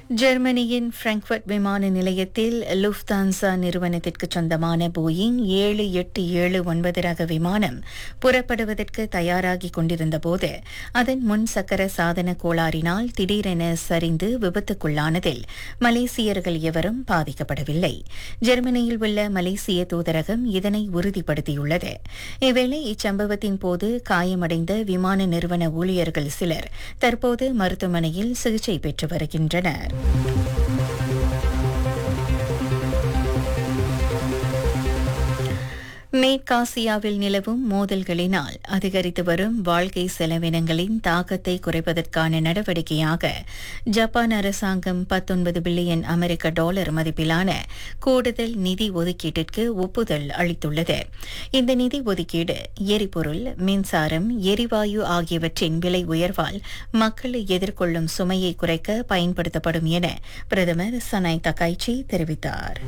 ஜெர்மனியின் பிராங்க்ஃபர்ட் விமான நிலையத்தில் லுஃப்தான்சா நிறுவனத்திற்கு சொந்தமான போயிங் ஏழு எட்டு ஏழு ஒன்பது ரக விமானம் புறப்படுவதற்கு தயாராகிக் கொண்டிருந்தபோது அதன் முன் சக்கர சாதன கோளாறினால் திடீரென சரிந்து விபத்துக்குள்ளானதில் மலேசியர்கள் எவரும் பாதிக்கப்படவில்லை ஜெர்மனியில் உள்ள மலேசிய தூதரகம் இதனை உறுதிப்படுத்தியுள்ளது இவ்வேளை இச்சம்பவத்தின் போது காயமடைந்த விமான நிறுவன ஊழியர்கள் சிலர் தற்போது மருத்துவமனையில் சிகிச்சை பெற்று வருகின்றனர் மேற்காசியாவில் நிலவும் மோதல்களினால் அதிகரித்து வரும் வாழ்க்கை செலவினங்களின் தாக்கத்தை குறைப்பதற்கான நடவடிக்கையாக ஜப்பான் அரசாங்கம் பத்தொன்பது பில்லியன் அமெரிக்க டாலர் மதிப்பிலான கூடுதல் நிதி ஒதுக்கீட்டிற்கு ஒப்புதல் அளித்துள்ளது இந்த நிதி ஒதுக்கீடு எரிபொருள் மின்சாரம் எரிவாயு ஆகியவற்றின் விலை உயர்வால் மக்கள் எதிர்கொள்ளும் சுமையை குறைக்க பயன்படுத்தப்படும் என பிரதமர் சனாய் தக்காய்ச்சி தெரிவித்தார்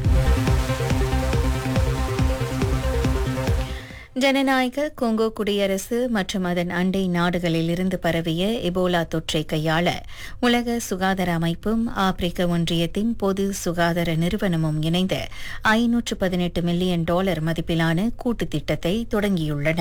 ஜனநாயக கொங்கோ குடியரசு மற்றும் அதன் அண்டை நாடுகளிலிருந்து பரவிய எபோலா தொற்றை கையாள உலக சுகாதார அமைப்பும் ஆப்பிரிக்க ஒன்றியத்தின் பொது சுகாதார நிறுவனமும் இணைந்து ஐநூற்று பதினெட்டு மில்லியன் டாலர் மதிப்பிலான கூட்டுத் திட்டத்தை தொடங்கியுள்ளன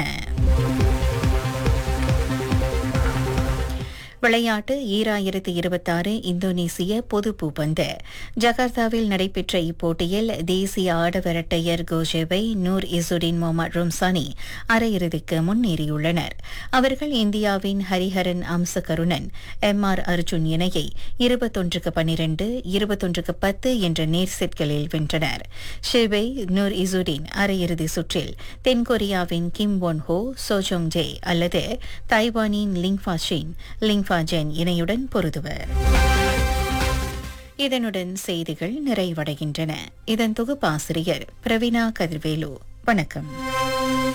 விளையாட்டு ஈராயிரத்து இருபத்தாறு இந்தோனேசிய பொது பூப்பந்து ஜகார்த்தாவில் நடைபெற்ற இப்போட்டியில் தேசிய ஆடவர் இரட்டையர் கோஷேவை நூர் இசுடின் முகமது ரும்சானி அரையிறுதிக்கு முன்னேறியுள்ளனர் அவர்கள் இந்தியாவின் ஹரிஹரன் அம்சகருணன் எம் ஆர் அர்ஜுன் இணையை இருபத்தொன்றுக்கு பனிரெண்டு இருபத்தொன்றுக்கு பத்து என்ற நேர் செட்களில் வென்றனர் ஷிவை நூர் இசுடின் அரையிறுதி சுற்றில் தென்கொரியாவின் கிம் ஒன் ஹோ சோஜோங் ஜே அல்லது தைவானின் லிங்ஃபா ஷின் லிங்ஃபா ஜென் இணையுடன் பொருதுவர் இதனுடன் செய்திகள் நிறைவடைகின்றன இதன் தொகுப்பாசிரியர் பிரவீனா கதிர்வேலு வணக்கம்